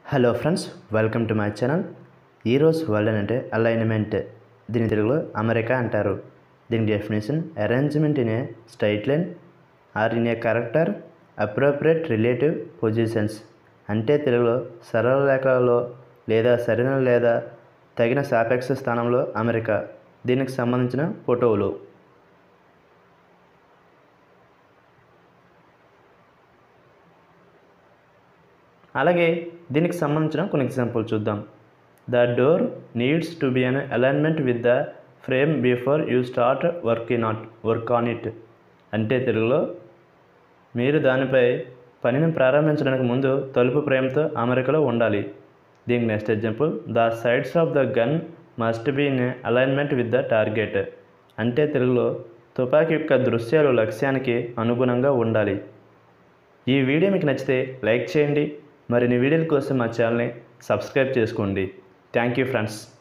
hello friends welcome to my channel ఈరోజు world అంటే alignment దీని తెలుగులో అమెరికా అంటారు దీని definition arrangement in a straight line or in a correct appropriate relative positions అంటే తెలుగులో సరళ రేఖలో లేదా సరైన లేదా తగిన సాపేక్ష స్థానంలో అమెరికా దీనికి సంబంధించిన ఫోటోలు అలాగే దీనికి సంబంధించిన కొన్ని ఎగ్జాంపుల్ చూద్దాం the door needs to be in alignment with the frame before you start work in at work on it అంటే తెలుగులో మీరు దానిపై పనిని ప్రారంభించడానికి ముందు తలుపు ఫ్రేమ్తో అమరికలో ఉండాలి దీనికి next example the sides of the gun must be in alignment with the target అంటే తెలుగులో తుపాకీ యొక్క దృశ్యాలు లక్ష్యానికి అనుగుణంగా ఉండాలి ఈ వీడియో మీకు నచ్చితే లైక్ చేయండి మరిన్ని వీడియోల కోసం మా ఛానల్ని సబ్స్క్రైబ్ చేసుకోండి థ్యాంక్ యూ ఫ్రెండ్స్